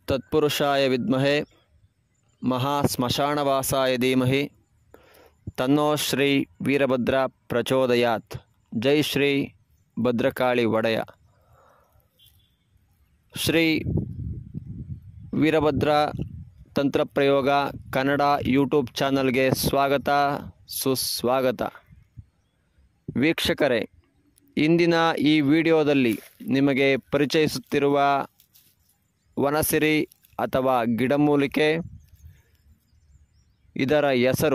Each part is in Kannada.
ತತ್ಪುರುಷಾಯ ವಿದ್ಮಹೆ ಮಹಾಶ್ಮಶಾನವಾಸಾಯ ಧೀಮಹಿ ತನ್ನೋ ಶ್ರೀ ವೀರಭದ್ರ ಪ್ರಚೋದಯಾತ್ ಜೈ ಶ್ರೀ ಭದ್ರಕಾಳಿ ಒಡೆಯ ಶ್ರೀ ವೀರಭದ್ರ ತಂತ್ರಪ್ರಯೋಗ ಕನ್ನಡ ಯೂಟ್ಯೂಬ್ ಚಾನಲ್ಗೆ ಸ್ವಾಗತ ಸುಸ್ವಾಗತ ವೀಕ್ಷಕರೇ ಇಂದಿನ ಈ ವಿಡಿಯೋದಲ್ಲಿ ನಿಮಗೆ ಪರಿಚಯಿಸುತ್ತಿರುವ ವನಸಿರಿ ಅಥವಾ ಗಿಡಮೂಲಿಕೆ ಇದರ ಹೆಸರು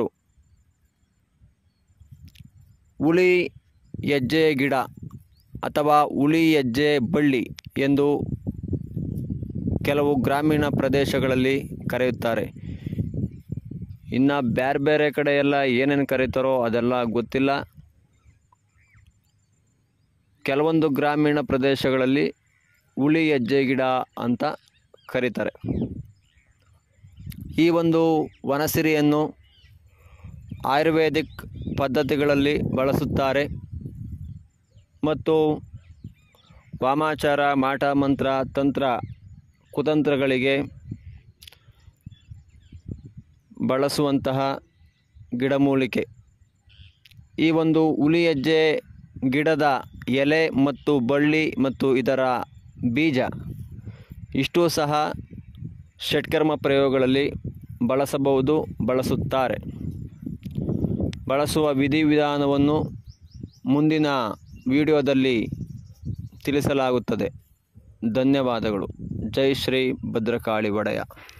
ಹುಳಿ ಹೆಜ್ಜೆ ಗಿಡ ಅಥವಾ ಹುಳಿ ಹೆಜ್ಜೆ ಬಳ್ಳಿ ಎಂದು ಕೆಲವು ಗ್ರಾಮೀಣ ಪ್ರದೇಶಗಳಲ್ಲಿ ಕರೆಯುತ್ತಾರೆ ಇನ್ನು ಬೇರೆ ಬೇರೆ ಕಡೆ ಎಲ್ಲ ಏನೇನು ಕರೀತಾರೋ ಅದೆಲ್ಲ ಗೊತ್ತಿಲ್ಲ ಕೆಲವೊಂದು ಗ್ರಾಮೀಣ ಪ್ರದೇಶಗಳಲ್ಲಿ ಹುಳಿ ಹೆಜ್ಜೆ ಗಿಡ ಅಂತ ಕರೀತಾರೆ ಈ ಒಂದು ವನಸಿರಿಯನ್ನು ಆಯುರ್ವೇದಿಕ್ ಪದ್ಧತಿಗಳಲ್ಲಿ ಬಳಸುತ್ತಾರೆ ಮತ್ತು ವಾಮಾಚಾರ ಮಾಟ ಮಂತ್ರ ತಂತ್ರ ಕುತಂತ್ರಗಳಿಗೆ ಬಳಸುವಂತಹ ಗಿಡಮೂಲಿಕೆ ಈ ಒಂದು ಹುಲಿ ಹೆಜ್ಜೆ ಗಿಡದ ಎಲೆ ಮತ್ತು ಬಳ್ಳಿ ಮತ್ತು ಇದರ ಬೀಜ ಇಷ್ಟೂ ಸಹ ಷಟ್ಕರ್ಮ ಪ್ರಯೋಗಗಳಲ್ಲಿ ಬಳಸಬಹುದು ಬಳಸುತ್ತಾರೆ ಬಳಸುವ ವಿಧಿವಿಧಾನವನ್ನು ಮುಂದಿನ ವಿಡಿಯೋದಲ್ಲಿ ತಿಳಿಸಲಾಗುತ್ತದೆ ಧನ್ಯವಾದಗಳು ಜೈ ಶ್ರೀ ಭದ್ರಕಾಳಿ ಒಡೆಯ